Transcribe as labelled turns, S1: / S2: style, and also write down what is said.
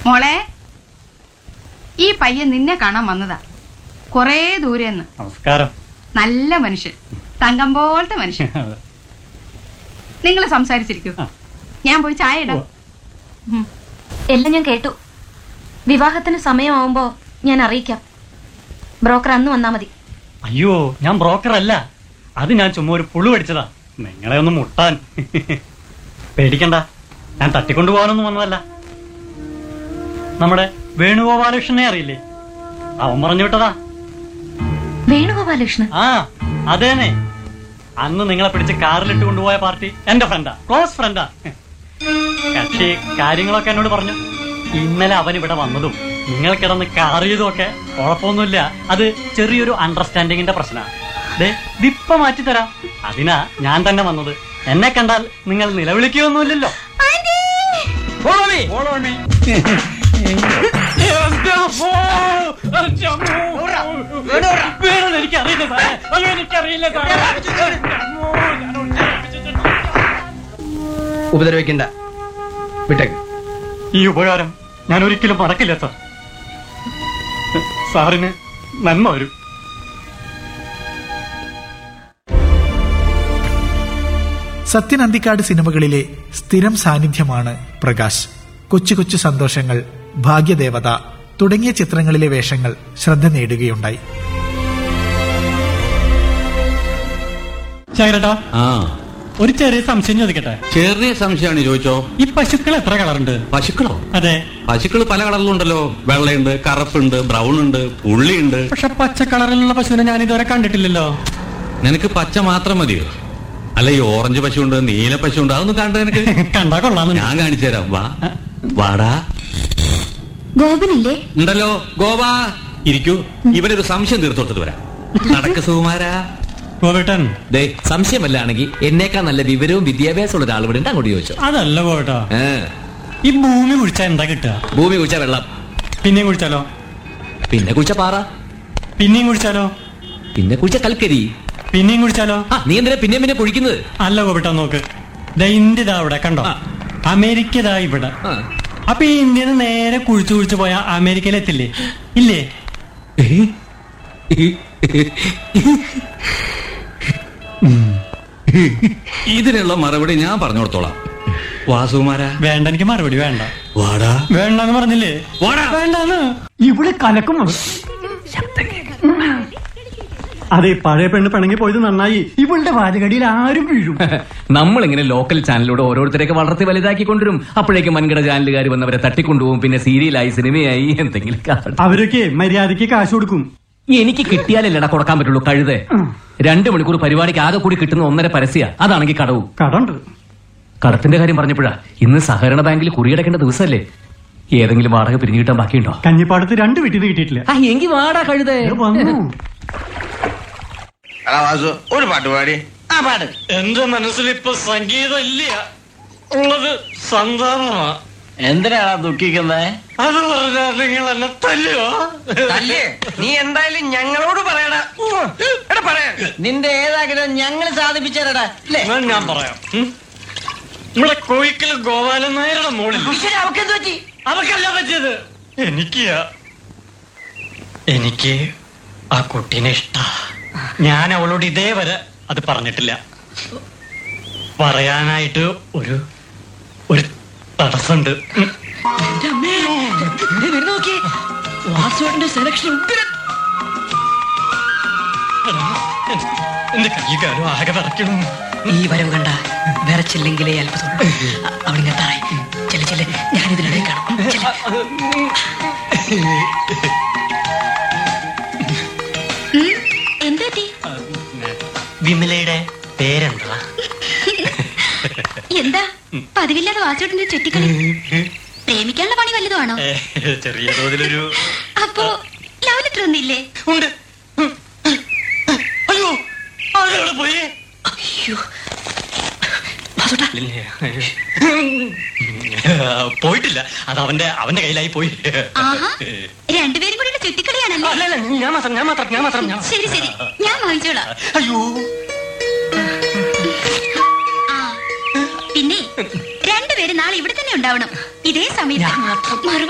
S1: മോളെ ഈ പയ്യൻ നിന്നെ കാണാൻ വന്നതാ കൊറേ ദൂരെന്ന്
S2: നമസ്കാരം
S1: നല്ല മനുഷ്യൻ തങ്കം പോലത്തെ മനുഷ്യൻ നിങ്ങൾ സംസാരിച്ചിരിക്കൂ
S2: ആ.
S1: ഞാൻ പോയി ചായ ഇടാം ഉം.
S3: എല്ലാം ഞാൻ കേട്ടു വിവാഹത്തിന് സമയമാവുമ്പോ ഞാൻ അറിയിക്കാം ബ്രോക്കർ അന്ന് വന്നാ മതി
S2: അയ്യോ ഞാൻ ബ്രോക്കർ അല്ല അത് ഞാൻ ചുമ്മാ ഒരു പുളു പഠിച്ചതാ നിങ്ങളെ ഒന്ന് മുട്ടാൻ പേടിക്കണ്ട ഞാൻ തട്ടിക്കൊണ്ടു പോകാനൊന്നും വന്നതല്ല നമ്മുടെ വേണുഗോപാലകൃഷ്ണനെ അറിയില്ലേ അവൻ പറഞ്ഞു വിട്ടതാ
S3: വേണുഗോപാലകൃഷ്ണൻ
S2: ആ അതേനെ അന്ന് നിങ്ങളെ പിടിച്ച് കാറിലിട്ട് കൊണ്ടുപോയ പാർട്ടി എന്റെ ഫ്രണ്ടാ ക്ലോസ് ഫ്രണ്ടാ കക്ഷി കാര്യങ്ങളൊക്കെ എന്നോട് പറഞ്ഞു ഇന്നലെ അവൻ ഇവിടെ വന്നതും നിങ്ങൾ കിടന്ന് കാർ ചെയ്തുമൊക്കെ കുഴപ്പമൊന്നുമില്ല അത് ചെറിയൊരു അണ്ടർസ്റ്റാൻഡിങ്ങിന്റെ പ്രശ്നമാണ് ദേ ദിപ്പ മാറ്റി തരാം അതിനാ ഞാൻ തന്നെ വന്നത് എന്നെ കണ്ടാൽ നിങ്ങൾ നിലവിളിക്കുകയൊന്നുമില്ലല്ലോ Follow me. Follow me. എന്റെ അമ്മോ! എന്റെ അമ്മോ! വേണമെന്ന് എനിക്കറിയില്ല സാറേ. അയ്യോ, എനിക്കറിയില്ല സാറേ. എന്റെ അമ്മോ, ഞാൻ ഒന്നും
S4: ഉപദ്രവിക്കണ്ട വിട്ടേക്ക്
S2: ഈ ഉപകാരം ഞാൻ ഒരിക്കലും മറക്കില്ല സാർ സാറിന് നന്മ വരും
S5: സത്യൻ അന്തിക്കാട് സിനിമകളിലെ സ്ഥിരം സാന്നിധ്യമാണ് പ്രകാശ് കൊച്ചു കൊച്ചു സന്തോഷങ്ങൾ ഭാഗ്യദേവത തുടങ്ങിയ ചിത്രങ്ങളിലെ വേഷങ്ങൾ ശ്രദ്ധ നേടുകയുണ്ടായി
S2: ശേഖരട്ടാ
S6: ആ
S2: ഒരു ചെറിയ സംശയം ചോദിക്കട്ടെ
S6: ചെറിയ സംശയമാണ് ചോദിച്ചോ
S2: ഈ പശുക്കൾ എത്ര കളറുണ്ട്
S6: പശുക്കളോ
S2: അതെ
S6: പശുക്കൾ പല കളറിലുണ്ടല്ലോ വെള്ളയുണ്ട് കറുപ്പുണ്ട് ബ്രൗൺ ഉണ്ട് ഉള്ളിയുണ്ട്
S2: പക്ഷെ പച്ച കളറിലുള്ള പശുവിനെ ഞാൻ ഇതുവരെ കണ്ടിട്ടില്ലല്ലോ
S6: നിനക്ക് പച്ച മാത്രം മതിയോ അല്ല ഈ ഓറഞ്ച് പശുണ്ട് നീല പശുണ്ട് അതൊന്നും കണ്ട നിനക്ക്
S2: കണ്ടാ കൊള്ളാന്ന്
S6: ഞാൻ കാണിച്ചു തരാം വാ വാടാ
S3: ഗോപനില്ലേ
S6: ഉണ്ടല്ലോ ഗോവാ ഇരിക്കൂ ഇവനൊരു സംശയം തീർത്തു വരാം നടക്ക് സുകുമാരാ
S2: ഗോപേട്ടൻ
S7: ദേ സംശയമല്ലാണെങ്കിൽ എന്നേക്കാൾ നല്ല വിവരവും വിദ്യാഭ്യാസമുള്ള ഒരാൾ ഇവിടെ ഉണ്ട് അങ്ങോട്ട് ചോദിച്ചു
S2: അതല്ല ഗോപേട്ടാ
S7: ഏ,
S2: ഈ ഭൂമി കുഴിച്ചാ എന്താ കിട്ടുക
S7: ഭൂമി കുഴിച്ച വെള്ളം
S2: പിന്നെയും കുഴിച്ചാലോ
S7: പിന്നെ കുഴിച്ച പാറ
S2: പിന്നെയും കുഴിച്ചാലോ
S7: പിന്നെ കുഴിച്ച കൽക്കരി
S2: പിന്നെയും കുഴിച്ചാലോ
S7: ആ നീ എന്തിനാ പിന്നെ പിന്നെ കുഴിക്കുന്നത്
S2: അല്ല ഗോപേട്ടാ നോക്ക് ദേ ഇന്ത്യ ഇതാ ഇവിടെ കണ്ടോ
S7: ആ.
S2: അമേരിക്ക ഇതാ ഇവിടെ
S7: ആ.
S2: അപ്പൊ ഈ ഇന്ത്യന്ന് നേരെ കുഴിച്ചു കുഴിച്ചു പോയാ അമേരിക്കയിലെത്തില്ലേ ഇല്ലേ
S6: ഇതിനുള്ള മറുപടി ഞാൻ പറഞ്ഞു കൊടുത്തോളാം വാ സുകുമാരാ
S2: വേണ്ട എനിക്ക് മറുപടി വേണ്ട
S6: വാടാ
S2: വേണ്ടെന്ന് പറഞ്ഞില്ലേ
S6: വാടാ
S2: വേണ്ടാന്ന് ഇവിടെ കലക്കും അതെ പഴയ പെണ്ണ് പിണങ്ങി പോയത് നന്നായി ഇവളുടെ വാചകടിയിൽ ആരും വീഴും
S7: നമ്മളിങ്ങനെ ലോക്കൽ ചാനലിലൂടെ ഓരോരുത്തരെയൊക്കെ വളർത്തി വലുതാക്കി കൊണ്ടുവരും അപ്പോഴേക്കും വൻകിട ചാനലുകാർ വന്നവരെ തട്ടിക്കൊണ്ടുപോകും പിന്നെ സീരിയലായി സിനിമയായി എന്തെങ്കിലും കാണും.
S2: അവരൊക്കെ മര്യാദക്ക് കാശ് കൊടുക്കും
S7: എനിക്ക് കിട്ടിയാലല്ലടാ കൊടുക്കാൻ പറ്റുള്ളൂ കഴുതേ രണ്ടു മണിക്കൂർ പരിപാടിക്ക് ആകെ കൂടി കിട്ടുന്ന ഒന്നര പരസ്യ അതാണെങ്കിൽ കടവും
S2: കടണ്ട്
S7: കടത്തിന്റെ കാര്യം പറഞ്ഞപ്പോഴാ ഇന്ന് സഹകരണ ബാങ്കിൽ കുറിയടക്കേണ്ട ദിവസമല്ലേ ഏതെങ്കിലും വാടക പിരിഞ്ഞു കിട്ടാൻ ബാക്കിയുണ്ടോ
S2: കഞ്ഞിപ്പാടത്ത് രണ്ട് വീട്ടിൽ നിന്ന് കിട്ടിയിട്ടില്ല
S7: ആ എങ്കി വാടാ കഴുതേ
S2: വന്നു
S8: എടാ വാസു ഒരു പാട്ട് പാടി ആ പാട്ട്
S2: എന്റെ മനസ്സിൽ ഇപ്പൊ സംഗീതം ഇല്ല ഉള്ളത് സന്താപമാ
S8: എന്തിനാണ് ദുഃഖിക്കുന്നത്
S2: അത് പറഞ്ഞാൽ നിങ്ങൾ എന്നെ തല്ലുവോ
S8: തല്ലേ നീ എന്തായാലും ഞങ്ങളോട് പറയടാ എടാ പറയാ നിന്റെ ഏതാഗ്രഹം ഞങ്ങൾ സാധിപ്പിച്ചേരടാ അല്ലേ
S2: എന്നാ ഞാൻ പറയാം ഉം? നമ്മുടെ കോയിക്കൽ ഗോപാലൻ നായരുടെ മോളിൽ
S8: ഈശ്വരാ, അവക്കെന്ത് പറ്റി
S2: അവർക്കല്ല പറ്റിയത് എനിക്ക് എനിക്ക് ആ കുട്ടീനെ ഇഷ്ട ഞാൻ അവളോട് ഇതേവരെ അത് പറഞ്ഞിട്ടില്ല പറയാനായിട്ട് ഒരു ഒരു തടസ്സമുണ്ട് ഉം.
S8: വാസുവിന്റെ സെലക്ഷൻ ഉഗ്രൻ
S2: എടാ, എന്റെ- എന്റെ കൈ കാലും ആകെ വിറയ്ക്കണം
S9: ഈ വരവ് കണ്ട വിറച്ചില്ലെങ്കിലേ അത്ഭുതം അവിടെ താഴെ ചെല്ല ചെല്ല ഞാനിതിനിടയിൽ കാണാം ചെല്ല്.
S3: എന്താ പറ്റി?
S2: വിമലയുടെ പേരെന്താ
S3: എന്താ പതിവില്ലാതെ വാസോട്ടിന്റെ ചുറ്റിക്കളി പ്രേമിക്കാനുള്ള പണി വല്ലതുമാണോ
S2: ഏ, ചെറിയ തോതിലൊരു
S3: അപ്പോ ലവ് ലെറ്റർ ഒന്നില്ലേ
S2: ഉണ്ട് അയ്യോ ആരവിടെ പോയി
S9: അയ്യോ വാസുട്ടാ
S2: പോയിട്ടില്ല അത് അവന്റെ അവന്റെ കയ്യിലായി പോയി
S3: ആഹാ രണ്ടുപേരും കൂടിയുള്ള ചുറ്റിക്കളിയാണല്ലേ
S2: അല്ലല്ല ഞാൻ മാത്രം ഞാൻ മാത്രം ഞാൻ മാത്രം ഞാൻ
S3: ശരി ശരി ഞാൻ വാങ്ങിച്ചോളാം
S2: അയ്യോ
S3: ആ പിന്നെ രണ്ടുപേരും നാളെ ഇവിടെ തന്നെ ഉണ്ടാവണം ഇതേ സമയത്ത് മറുപടി